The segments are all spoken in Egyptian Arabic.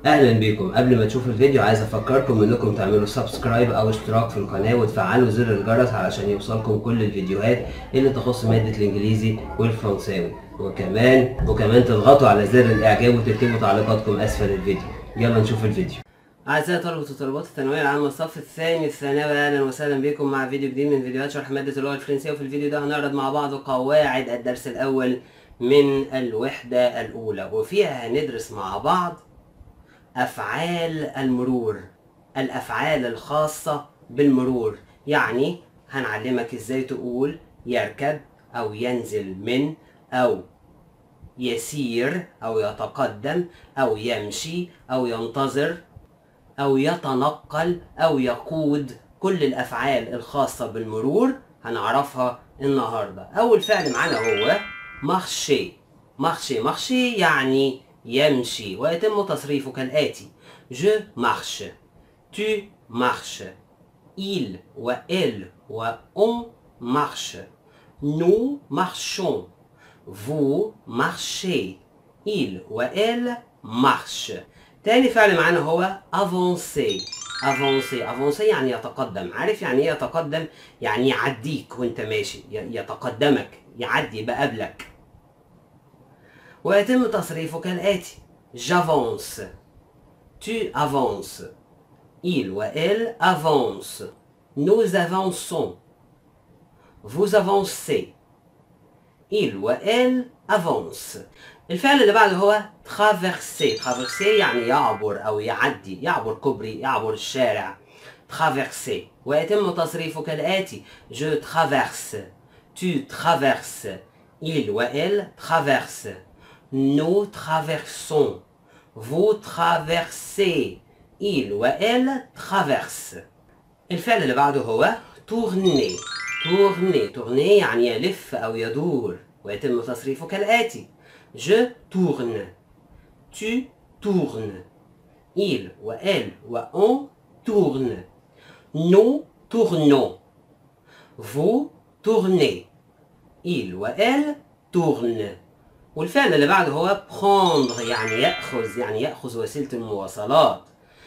اهلا بيكم قبل ما تشوفوا الفيديو عايز افكركم انكم تعملوا سبسكرايب او اشتراك في القناه وتفعلوا زر الجرس علشان يوصلكم كل الفيديوهات اللي تخص ماده الانجليزي والفرنساوي وكمان وكمان تضغطوا على زر الاعجاب وتكتبوا تعليقاتكم اسفل الفيديو يلا نشوف الفيديو اعزائي طلبة وطالبات الثانوية العامة الصف الثاني الثانوي اهلا وسهلا بكم مع فيديو جديد من فيديوهات شرح مادة اللغة الفرنسية وفي الفيديو ده هنعرض مع بعض قواعد الدرس الاول من الوحدة الاولى وفيها هندرس مع بعض أفعال المرور الأفعال الخاصة بالمرور يعني هنعلمك إزاي تقول يركب أو ينزل من أو يسير أو يتقدم أو يمشي أو ينتظر أو يتنقل أو يقود كل الأفعال الخاصة بالمرور هنعرفها النهاردة أول فعل معانا هو مارشي مارشي مارشي يعني يمشي ويتم تصريفه كالآتي Je marche Tu marches Il و elle و on marche Nous marchons Vous marchez Il و elle marche تاني فعل معانا هو avancer avancer avancer يعني يتقدم عارف يعني ايه يتقدم يعني يعديك وانت ماشي يتقدمك يعدي بقبلك ويتم تصريفه كالآتي j'avance tu avances il ou elle avance nous avançons vous avancez il ou elle avance الفعل اللي بعده هو traverser traverser يعني يعبر أو يعدي يعبر كوبري يعبر الشارع traverser ويتم تصريفه كالآتي je traverse tu traverses il ou elle traverse nous traversons vous traversez il ou elle traverse الفعل اللي بعده هو tourner tourner tourner يعني يلف أو يدور ويتم تصريفه كالآتي je tourne tu tournes il ou elle ou on tourne nous tournons vous tournez il ou elle tourne والفعل اللي بعده هو prendre يعني يأخذ يعني يأخذ وسيلة المواصلات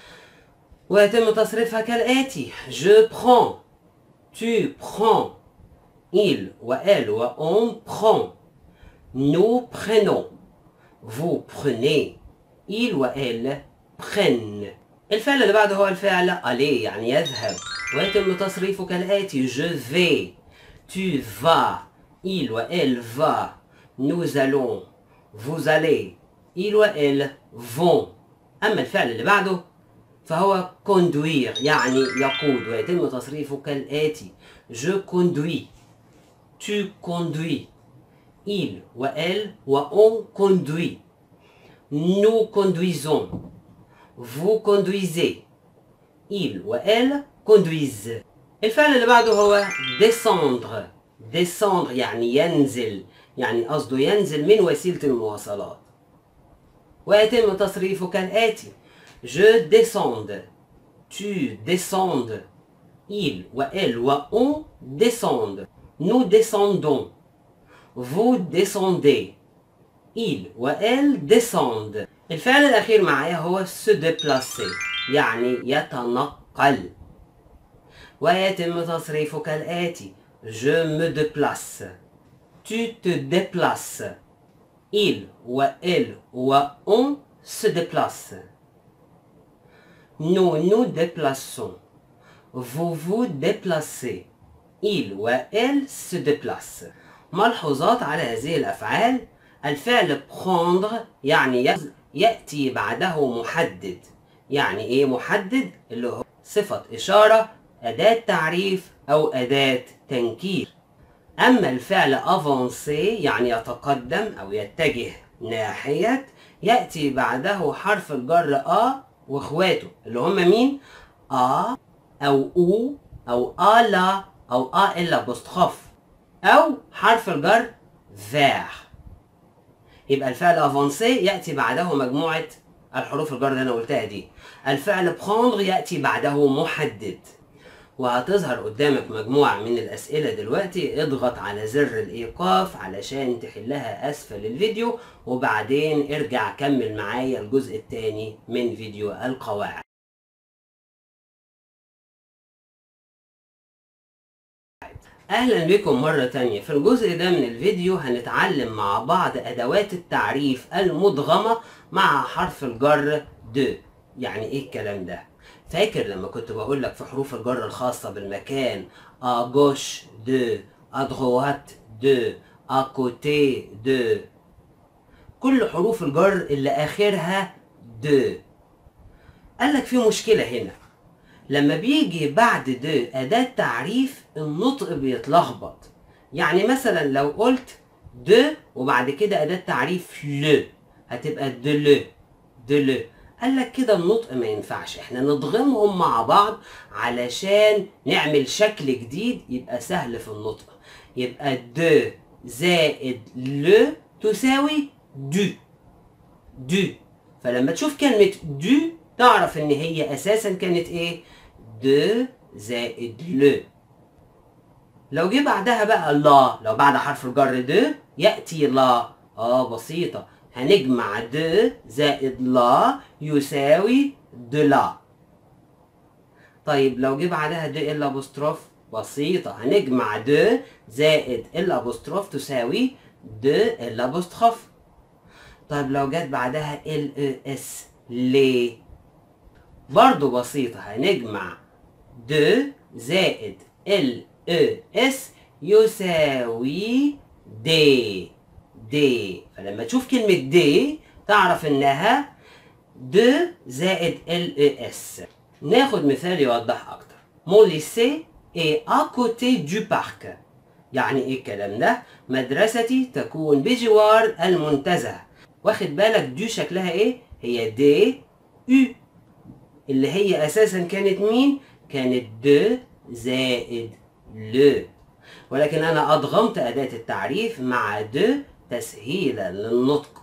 ويتم تصريفها كالآتي je prends tu prends il و elle و on prend nous prenons vous prenez il و elle prennent الفعل اللي بعده هو الفعل aller يعني يذهب ويتم تصريفه كالآتي je vais tu vas il و elle va nous allons vous allez il و elle vont أما الفعل اللي بعده فهو conduire يعني يقود ويتم تصريفه كالآتي je conduis tu conduis il و elle و on conduit nous conduisons vous conduisez il و elle conduisent الفعل اللي بعده هو descendre descendre يعني ينزل يعني قصده ينزل من وسيلة المواصلات ويتم تصريفه كالآتي je descende tu descendes il و elle و on descendent nous descendons vous descendez il و elle descendent الفعل الأخير معايا هو se déplacer يعني يتنقل ويتم تصريفه كالآتي je me déplace tu te déplaces il و elle و on se déplace nous nous déplaçons vous vous déplacez il و elle se déplace ملحوظات على هذه الأفعال الفعل prendre يعني يأتي بعده محدد يعني إيه محدد اللي هو صفة إشارة أداة تعريف أو أداة تنكير أما الفعل أفانسي يعني يتقدم أو يتجه ناحية يأتي بعده حرف الجر أ وإخواته اللي هم مين؟ أ أو أو أو ألا أو أ إلا بوستخاف أو حرف الجر فير يبقى الفعل افانسي ياتي بعده مجموعه الحروف الجر اللي انا قلتها دي الفعل prendre ياتي بعده محدد وهتظهر قدامك مجموعة من الأسئلة دلوقتي اضغط على زر الإيقاف علشان تحلها أسفل الفيديو وبعدين ارجع كمل معايا الجزء الثاني من فيديو القواعد اهلا بكم مرة تانية في الجزء ده من الفيديو هنتعلم مع بعض ادوات التعريف المدغمة مع حرف الجر د يعني ايه الكلام ده فاكر لما كنت بقول لك في حروف الجر الخاصة بالمكان à gauche de à droite de à côté de كل حروف الجر اللي اخرها د قال لك في مشكلة هنا لما بيجي بعد د أداة تعريف النطق بيتلخبط يعني مثلا لو قلت د وبعد كده أداة تعريف ل هتبقى دل دل قال لك كده النطق ما ينفعش احنا نضغمهم مع بعض علشان نعمل شكل جديد يبقى سهل في النطق يبقى د زائد ل تساوي دو دو فلما تشوف كلمة دو تعرف ان هي اساسا كانت ايه د زائد ل لو جه بعدها بقى لا لو بعد حرف الجر د يأتي لا اه بسيطة هنجمع د زائد لا يساوي دلا طيب لو جه بعدها د ال ابوستروف بسيطة هنجمع د زائد ال ابوستروف تساوي د ال ابوستروف طيب لو جت بعدها ال اس ليه برضو بسيطة هنجمع د زائد ال اس يساوي دي دي فلما تشوف كلمة دي تعرف انها د زائد ال اس ناخد مثال يوضح اكتر مون ليسي اي ا كوتي دو بارك يعني ايه الكلام ده مدرستي تكون بجوار المنتزه واخد بالك دي شكلها ايه هي دي يو اللي هي اساسا كانت مين كانت د زائد ل ولكن انا ادغمت اداة التعريف مع د تسهيلا للنطق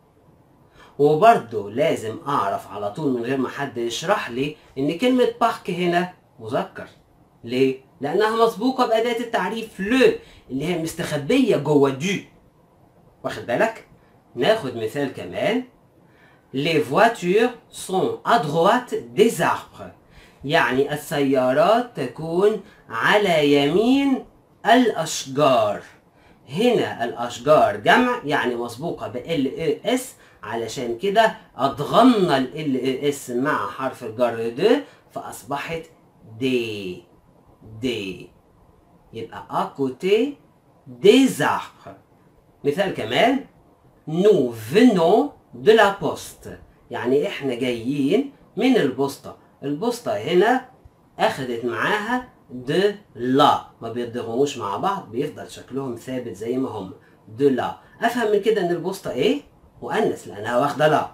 وبرضه لازم اعرف على طول من غير ما حد يشرح لي ان كلمة بارك هنا مذكر ليه؟ لانها مسبوقة باداة التعريف ل اللي هي مستخبية جوه دو واخد بالك؟ ناخد مثال كمان Les voitures sont à droite des arbres يعني السيارات تكون على يمين الأشجار هنا الأشجار جمع يعني مسبوقة ب ال اس علشان كده أضغمنا ال ال اس مع حرف الجر د فأصبحت دي دي يبقى à côté des arbres مثال كمان nous venons de la poste يعني احنا جايين من البوسطة البوسطة هنا اخدت معاها د لا ما بيتضغموش مع بعض بيفضل شكلهم ثابت زي ما هم د لا افهم من كده ان البوسطة ايه مؤنث لانها واخدة لا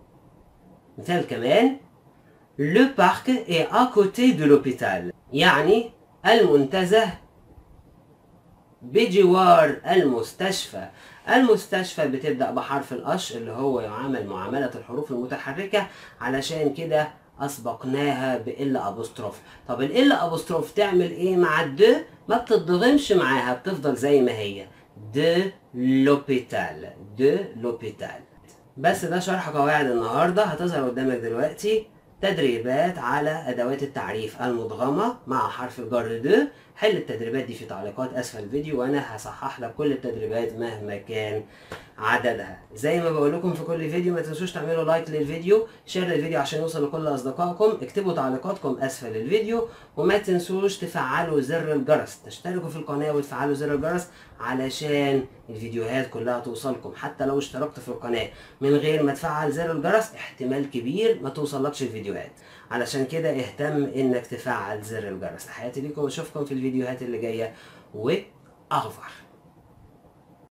مثال كمان Le parc est à côté de l'hôpital يعني المنتزه بجوار المستشفى المستشفى بتبدأ بحرف الأش اللي هو يعامل معاملة الحروف المتحركة علشان كده أسبقناها بإل أبوستروف طب الإل أبوستروف تعمل إيه مع الد ما بتتضغمش معاها بتفضل زي ما هي د لوبيتال د لوبيتال بس ده شرح قواعد النهارده هتظهر قدامك دلوقتي تدريبات على ادوات التعريف المدغمه مع حرف الجر د حل التدريبات دي في تعليقات اسفل الفيديو وانا هصحح لك كل التدريبات مهما كان عددها زي ما بقول لكم في كل فيديو ما تنسوش تعملوا لايك للفيديو شير الفيديو عشان يوصل لكل اصدقائكم اكتبوا تعليقاتكم اسفل الفيديو وما تنسوش تفعلوا زر الجرس تشتركوا في القناه وتفعلوا زر الجرس علشان الفيديوهات كلها توصلكم حتى لو اشتركت في القناه من غير ما تفعل زر الجرس احتمال كبير ما توصلكش الفيديوهات علشان كده اهتم انك تفعل زر الجرس تحياتي ليكم واشوفكم في الفيديوهات اللي جايه و أغفر